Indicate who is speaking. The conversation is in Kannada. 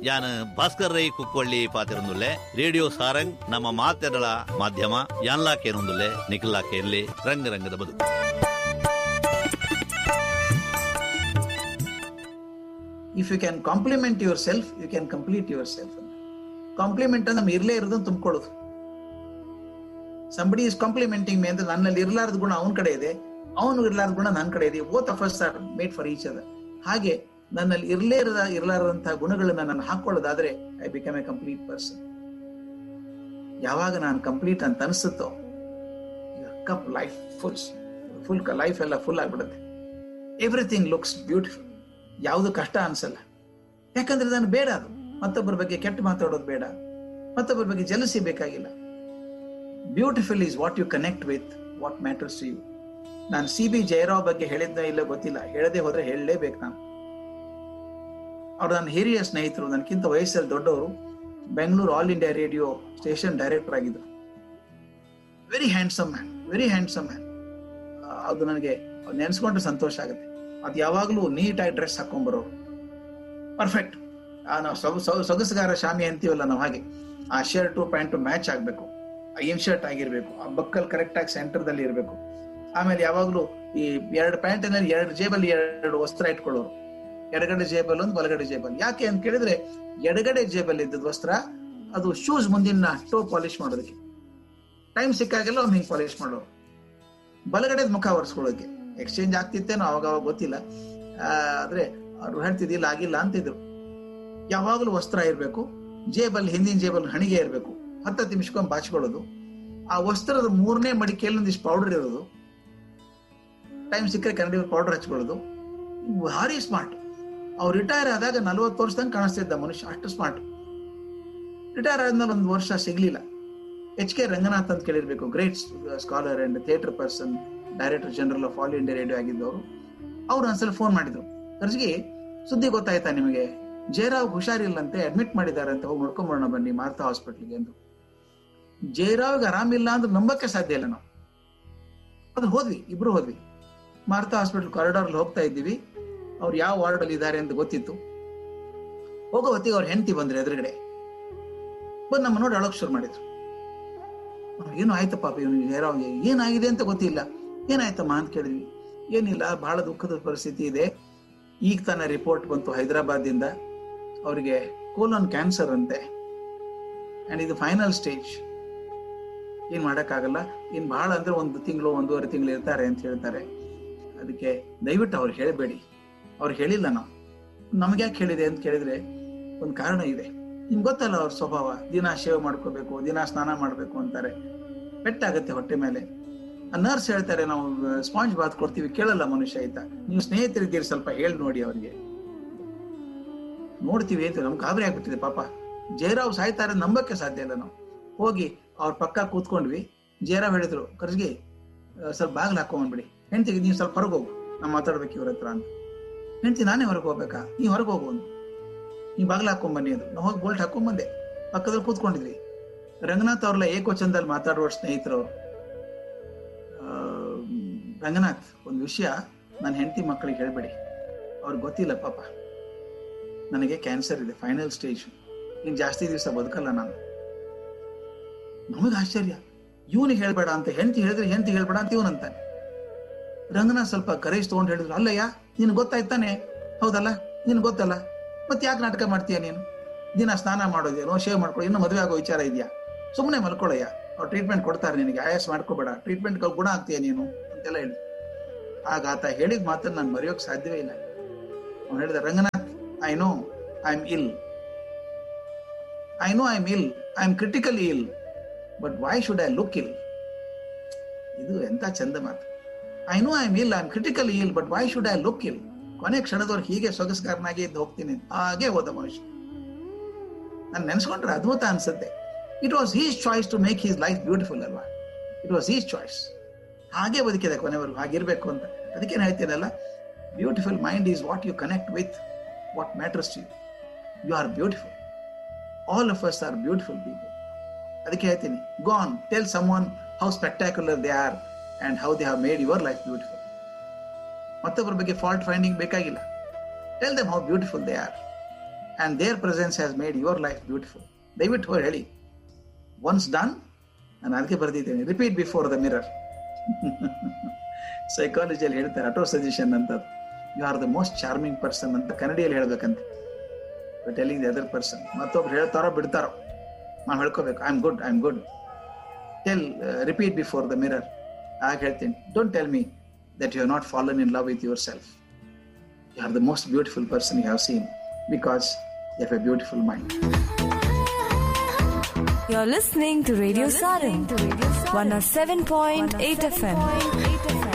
Speaker 1: ಯಾನ್ ಭಾಸ್ಕರ್ ರೈ ಕುಕ್ಕೊಳ್ಳಿ ಪಾತಿರೊಂದುಲ್ಲೆ ರೇಡಿಯೋ ಸಾರಂಗ್ ನಮ್ಮ ಮಾತೆರಳ ಮಾಧ್ಯಮ ಯಾನ್ಲಾ ಕೇನೊಂದುಲ್ಲೆ ನಿಖಿಲ್ಲಾ ಕೇರ್ಲಿ ರಂಗ ರಂಗದ ಬದುಕು
Speaker 2: if you can complement yourself you can complete yourself complement ನಮ್ಗೆ ಇರ್ಲೇ ಇರೋದನ್ನ ತುಂಬಿಕೊಳ್ಳೋದು ಸಂಬಡಿ ಇಸ್ ಕಾಂಪ್ಲಿಮೆಂಟಿಂಗ್ ಮೇ ಅಂದ್ರೆ ನನ್ನಲ್ಲಿ ಇರ್ಲಾರ್ದ ಗುಣ ಅವನ ಕಡೆ ಇದೆ ಅವನು ಇರ್ಲಾರ್ದ ಗುಣ ನನ್ನ ಕಡೆ ಇದೆ both of us are made for each other ಹಾಗೆ ನನ್ನಲ್ಲಿ ಇರ್ಲೇ ಇರದ ಇರಲಾರದಂತಹ ಗುಣಗಳನ್ನ ನಾನು ಹಾಕೊಳ್ಳೋದಾದ್ರೆ I become a complete person ಯಾವಾಗ ನಾನು ಕಂಪ್ಲೀಟ್ ಅಂತ ಅನಿಸುತ್ತೋ cup life full full life ಎಲ್ಲ ಫುಲ್ ಆಗ್ಬಿಡುತ್ತೆ ಎವ್ರಿಥಿಂಗ್ ಲುಕ್ಸ್ ಬ್ಯೂಟಿಫುಲ್ ಯಾವುದು ಕಷ್ಟ ಅನ್ಸಲ್ಲ ಯಾಕಂದ್ರೆ ನಾನು ಬೇಡ ಅದು ಮತ್ತೊಬ್ಬರ ಬಗ್ಗೆ ಕೆಟ್ಟ ಮಾತಾಡೋದು ಬೇಡ ಮತ್ತೊಬ್ಬರ ಬಗ್ಗೆ ಜಲಸಿ ಬೇಕಾಗಿಲ್ಲ beautiful is what you connect with what matters to you ನಾನು ಸಿ ಬಿ ಜಯರಾವ್ ಬಗ್ಗೆ ಹೇಳಿದ್ನ ಇಲ್ಲ ಗೊತ್ತಿಲ್ಲ ಹೇಳದೆ ಹೋದ್ರೆ ಹೇಳಲೇಬೇಕು ನಾನು ಅವ್ರು ನನ್ನ ಹಿರಿಯ ಸ್ನೇಹಿತರು ನನಗಿಂತ ವಯಸ್ಸಲ್ಲಿ ದೊಡ್ಡವರು Bengaluru all India radio station director ಆಗಿದ್ರು very handsome man very handsome man ಅದು ನನಗೆ ನೆನೆಸ್ಕೊಂಡ್ರೆ ಸಂತೋಷ ಆಗುತ್ತೆ ಅದು ಯಾವಾಗಲೂ ನೀಟಾಗಿ ಡ್ರೆಸ್ ಹಾಕೊಂಡ್ಬರೋರು ಪರ್ಫೆಕ್ಟ್ ನಾವು ಸೊಗ ಸೊಗ- ಸೊಗಸುಗಾರ ಶಾಮಿ ಅಂತೀವಲ್ಲ ನಾವು ಹಾಗೆ ಆ ಶರ್ಟು ಪ್ಯಾಂಟು ಮ್ಯಾಚ್ ಆಗಬೇಕು ಇನ್ ಶರ್ಟ್ ಆಗಿರ್ಬೇಕು ಆ ಬಕ್ಕಲ್ ಕರೆಕ್ಟ್ ಆಗಿ ಸೆಂಟರ್ದಲ್ಲಿ ಇರಬೇಕು ಆಮೇಲೆ ಯಾವಾಗಲೂ ಈ ಎರಡು ಪ್ಯಾಂಟಿನಲ್ಲಿ ಎರಡು ಜೇಬಲ್ಲಿ ಎರಡು ವಸ್ತ್ರ ಇಟ್ಕೊಳ್ಳೋರು ಎಡಗಡೆ ಜೇಬಲ್ ಒಂದು ಬಲಗಡೆ ಜೇಬಲ್ ಯಾಕೆ ಅಂತ ಕೇಳಿದ್ರೆ ಎಡಗಡೆ ಜೇಬಲ್ ಇದ್ದದ ವಸ್ತ್ರ ಅದು ಶೂಸ್ ಮುಂದಿನ ಟೋ ಪಾಲಿಶ್ ಮಾಡೋದಕ್ಕೆ ಟೈಮ್ ಸಿಕ್ಕಾಗೆಲ್ಲ ಒಮ್ಮೆ ಹಿಂಗೆ ಪಾಲಿಶ್ ಮಾಡೋರು ಬಲಗಡೆ ಮುಖ ಒರೆಸ್ಕೊಳ್ಳೋಕೆ ಎಕ್ಸ್ಚೇಂಜ್ ಆಗ್ತಿತ್ತೇನೋ ಅವಾಗ ಅವಾಗ ಗೊತ್ತಿಲ್ಲ ಆ, ಆದ್ರೆ ಅವ್ರು ಹೇಳ್ತಿದ್ದಿಲ್ಲ ಆಗಿಲ್ಲ ಅಂತಿದ್ರು ಯಾವಾಗಲೂ ವಸ್ತ್ರ ಇರಬೇಕು ಜೇಬಲ್ ಹಿಂದಿನ ಜೇಬಲ್ ಹಣಿಗೆ ಇರಬೇಕು ಹತ್ತತ್ತು ನಿಮಿಷಕ್ಕೊಮ್ಮೆ ಬಾಚ್ಕೊಳ್ಳೋದು ಆ ವಸ್ತ್ರದ ಮೂರನೇ ಮಡಿಕೆಯಲ್ಲಿ ಒಂದಿಷ್ಟು ಪೌಡರ್ ಇರೋದು ಟೈಮ್ ಸಿಕ್ಕರೆ ಕನ್ನಡಿ ಪೌಡರ್ ಹಚ್ಕೊಳ್ಳೋದು ಭಾರಿ ಸ್ಮಾರ್ಟ್ ಅವ್ರು ರಿಟೈರ್ ಆದಾಗ ನಲ್ವತ್ತು ವರ್ಷದಂಗೆ ಕಾಣಿಸ್ತಿದ್ದ ಮನುಷ್ಯ ಅಷ್ಟು ಸ್ಮಾರ್ಟ್ ರಿಟೈರ್ ಆದ್ಮೇಲೆ ಒಂದು ವರ್ಷ ಸಿಗ್ಲಿಲ್ಲ ಎಚ್ ಕೆ ರಂಗನಾಥ್ ಅಂತ ಕೇಳಿರ್ಬೇಕು great scholar and theatre person director general of all India radio ಆಗಿದ್ದವರು ಅವ್ರು ಒಂದ್ಸಲ ಫೋನ್ ಮಾಡಿದ್ರು ಕರ್ಜಿಗೆ ಸುದ್ದಿ ಗೊತ್ತಾಯ್ತಾ ನಿಮಗೆ ಜಯರಾವ್ ಹುಷಾರಿಲ್ಲಂತೆ ಅಡ್ಮಿಟ್ ಮಾಡಿದ್ದಾರೆ ಅಂತ ಹೋಗಿ ನೋಡ್ಕೊಂಬರೋಣ ಬನ್ನಿ ಮಾರ್ತಾ ಹಾಸ್ಪಿಟ್ಲಿಗೆ ಎಂದು ಜಯರಾವ್ಗೆ ಆರಾಮಿಲ್ಲ ಅಂದ್ರೆ ನಂಬಕ್ಕೆ ಸಾಧ್ಯ ಇಲ್ಲ ನಾವು ಅದು ಹೋದ್ವಿ ಇಬ್ರು ಹೋದ್ವಿ ಮಾರ್ತಾ ಹಾಸ್ಪಿಟಲ್ ಕಾರಿಡಾರ್ ಹೋಗ್ತಾ ಇದ್ದೀವಿ ಅವ್ರು ಯಾವ ವಾರ್ಡ್ ಅಲ್ಲಿ ಇದ್ದಾರೆ ಅಂತ ಗೊತ್ತಿತ್ತು ಹೋಗೋ ಹೊತ್ತಿಗೆ ಅವ್ರ ಹೆಂಡತಿ ಬಂದ್ರೆ ಎದುರುಗಡೆ ಬಂದು ನಮ್ಮ ನೋಡಿ ಅಳೋಕ್ ಶುರು ಮಾಡಿದ್ರು ಏನು ಆಯ್ತಪ್ಪ ಇವನು ಜಯರಾವ್ಗೆ ಏನಾಗಿದೆ ಅಂತ ಗೊತ್ತಿಲ್ಲ ಏನಾಯ್ತಮ್ಮ ಅಂತ ಕೇಳಿದ್ವಿ ಏನಿಲ್ಲ ಬಹಳ ದುಃಖದ ಪರಿಸ್ಥಿತಿ ಇದೆ ಈಗ ತಾನೇ ರಿಪೋರ್ಟ್ ಬಂತು ಹೈದರಾಬಾದಿಂದ ಅವರಿಗೆ ಕೋಲನ್ ಕ್ಯಾನ್ಸರ್ ಅಂತೆ ಅಂಡ್ ಇದು ಫೈನಲ್ ಸ್ಟೇಜ್ ಏನ್ ಮಾಡಕ್ಕಾಗಲ್ಲ ಇನ್ ಬಹಳ ಅಂದ್ರೆ ಒಂದು ತಿಂಗಳು ಒಂದೂವರೆ ತಿಂಗಳು ಇರ್ತಾರೆ ಅಂತ ಹೇಳ್ತಾರೆ ಅದಕ್ಕೆ ದಯವಿಟ್ಟು ಅವ್ರು ಹೇಳಬೇಡಿ ಅವ್ರು ಹೇಳಿಲ್ಲ ನಾವು ನಮ್ಗೆ ಯಾಕೆ ಹೇಳಿದೆ ಅಂತ ಕೇಳಿದ್ರೆ ಒಂದು ಕಾರಣ ಇದೆ ನಿಮ್ಗೆ ಗೊತ್ತಲ್ಲ ಅವ್ರ ಸ್ವಭಾವ ದಿನ ಶೇವ್ ಮಾಡ್ಕೋಬೇಕು ದಿನ ಸ್ನಾನ ಮಾಡ್ಬೇಕು ಅಂತಾರೆ ಪೆಟ್ಟಾಗತ್ತೆ ಹೊಟ್ಟೆ ಮೇಲೆ ಆ ನರ್ಸ್ ಹೇಳ್ತಾರೆ ನಾವು ಸ್ಪಾಂಜ್ ಬಾತ್ ಕೊಡ್ತೀವಿ ಕೇಳಲ್ಲ ಮನುಷ್ಯ ಆಯ್ತಾ ನೀವು ಸ್ನೇಹಿತರಿದ್ದೀರಿ ಸ್ವಲ್ಪ ಹೇಳಿ ನೋಡಿ ಅವ್ರಿಗೆ ನೋಡ್ತೀವಿ ಅಂತ ನಮ್ಗೆ ಗಾಬರಿ ಆಗ್ಬಿಟ್ಟಿದೆ ಪಾಪ ಜಯರಾವ್ ಸಾಯ್ತಾರೆ ನಂಬಕ್ಕೆ ಸಾಧ್ಯ ಇಲ್ಲ ನಾವು ಹೋಗಿ ಅವ್ರ ಪಕ್ಕ ಕೂತ್ಕೊಂಡ್ವಿ ಜಯರಾವ್ ಹೇಳಿದ್ರು ಕರ್ಜ್ಗೆ ಸ್ವಲ್ಪ ಬಾಗಿಲು ಹಾಕೊಂಡ್ಬಿಡಿ ಹೆಂಡ್ತಿಗೆ ನೀವು ಸ್ವಲ್ಪ ಹೊರಗೆ ಹೋಗು ನಾವು ಮಾತಾಡ್ಬೇಕು ಇವ್ರ ಹತ್ರ ಅಂತ ಹೆಂಡ್ತಿ ನಾನೇ ಹೊರಗೆ ಹೋಗ್ಬೇಕಾ ನೀವು ಹೊರಗೆ ಹೋಗು ಅಂದ್ರು. ನೀವು ಬಾಗಿಲು ಹಾಕೊಂಡ್ ಬನ್ನಿ ಅದು ನಾವು ಹೋಗಿ ಬೋಲ್ಟ್ ಹಾಕೊಂಡ್ ಬಂದೆ ಪಕ್ಕದಲ್ಲಿ ಕೂತ್ಕೊಂಡಿದ್ವಿ ರಂಗನಾಥ್ ಅವ್ರಲ್ಲ ಏಕೋಚಂದಲ್ಲಿ ಮಾತಾಡುವ ಸ್ನೇಹಿತರು ಅವ್ರು. ಆ, ರಂಗನಾಥ್ ಒಂದು ವಿಷಯ ನನ್ನ ಹೆಂಡತಿ ಮಕ್ಕಳಿಗೆ ಹೇಳ್ಬೇಡಿ ಅವ್ರಿಗೆ ಗೊತ್ತಿಲ್ಲ ಪಾಪ ನನಗೆ ಕ್ಯಾನ್ಸರ್ ಇದೆ ಫೈನಲ್ ಸ್ಟೇಜ್ ಇನ್ ಜಾಸ್ತಿ ದಿವಸ ಬದುಕಲ್ಲ ನಾನು ನಮಗೆ ಆಶ್ಚರ್ಯ ಇವನಿಗೆ ಹೇಳ್ಬೇಡ ಅಂತ ಹೆಂಡತಿ ಹೇಳಿದ್ರೆ ಹೆಂಡತಿ ಹೇಳ್ಬೇಡ ಅಂತ ಇವನಂತಾನೆ ರಂಗನಾಥ್ ಸ್ವಲ್ಪ ಕರೇಜ್ ತಗೊಂಡು ಹೇಳಿದ್ರು ಅಲ್ಲಯ್ಯ ನಿನ್ ಗೊತ್ತಾಯ್ತಾನೆ ಹೌದಲ್ಲ ನಿನ್ ಗೊತ್ತಲ್ಲ ಮತ್ತೆ ಯಾಕೆ ನಾಟಕ ಮಾಡ್ತೀಯ ನೀನು ದಿನ ಸ್ನಾನ ಮಾಡೋದೇನೋ ಶೇವ್ ಮಾಡ್ಕೊಳ್ಳೋ ಇನ್ನೂ ಮದುವೆ ಆಗೋ ವಿಚಾರ ಇದೆಯಾ ಸುಮ್ಮನೆ ಮಲ್ಕೊಳ್ಳಯ್ಯ ಅವ್ರು ಟ್ರೀಟ್ಮೆಂಟ್ ಕೊಡ್ತಾರೆ ನಿನಗೆ ಆಯಾಸ ಮಾಡ್ಕೋಬೇಡ ಟ್ರೀಟ್ಮೆಂಟ್ ಗುಣ ಆಗ್ತೀಯ ನೀನು ಅಂತೆಲ್ಲ ಹೇಳಿ ಆಗ ಆತ ಹೇಳಿದ ಮಾತನ್ನ ನಾನು ಮರೆಯೋಕ್ ಸಾಧ್ಯವೇ ಇಲ್ಲ ಅವ್ನು ಹೇಳಿದ Ranganath I know I am ill I know I am ill I am critically ill but why should I look ill ಇದು ಎಂತ ಚಂದ ಮಾತು I know I am ill I am critically ill but why should I look ill ಕೊನೆ ಕ್ಷಣದವ್ರು ಹೀಗೆ ಸೊಗಸ್ಕಾರನಾಗಿ ಇದ್ದು ಹೋಗ್ತೀನಿ ಹಾಗೆ ಹೋದ ಮನುಷ್ಯ ನಾನು ನೆನೆಸ್ಕೊಂಡ್ರೆ ಅದ್ಭುತ ಅನ್ಸುತ್ತೆ it was his choice to make his life beautiful ಅಲ್ವಾ ಇಟ್ ವಾಸ್ ಹೀಸ್ ಚಾಯ್ಸ್ ಹಾಗೆ ಬದುಕಿದೆ ಕೊನೆವರೆಗೂ ಹಾಗಿರ್ಬೇಕು ಅಂತ ಅದಕ್ಕೆ ಹೇಳ್ತೀನಲ್ಲ beautiful mind is what you connect with what matters you you are beautiful all of us are beautiful people ಅದಕ್ಕೆ ಹೇಳ್ತೀನಿ go and tell someone how spectacular they are and how they have made your life beautiful ಮತ್ತೊಬ್ಬರ ಬಗ್ಗೆ ಫಾಲ್ಟ್ ಫೈಂಡಿಂಗ್ ಬೇಕಾಗಿಲ್ಲ tell them how beautiful they are and their presence has made your life beautiful. ದಯವಿಟ್ಟು ಹೇಳಿ ಒನ್ಸ್ ಡನ್ ನಾನು ಅದಕ್ಕೆ ಬರೆದಿದ್ದೇನೆ ರಿಪೀಟ್ ಬಿಫೋರ್ ದ ಮಿರರ್ ಸೈಕಾಲಜಿಯಲ್ಲಿ ಹೇಳ್ತಾರೆ ಅಟೋ ಸಜೆಷನ್ ಅಂತ you are the most charming person ಅಂತ ಕನ್ನಡಿಯಲ್ಲಿ ಹೇಳ್ಬೇಕಂತ ಟೆಲಿಂಗ್ ದಿ ಅದರ್ ಪರ್ಸನ್ ಮತ್ತೊಬ್ರು ಹೇಳ್ತಾರೋ ಬಿಡ್ತಾರೋ ನಾವು ಹೇಳ್ಕೋಬೇಕು I am good I am good tell repeat before the mirror ಆಗ ಹೇಳ್ತೀನಿ don't tell me that you have not fallen in love with yourself you are the most beautiful person you have seen because you have a beautiful mind
Speaker 3: You're listening to Radio Sarang, 107.8 FM.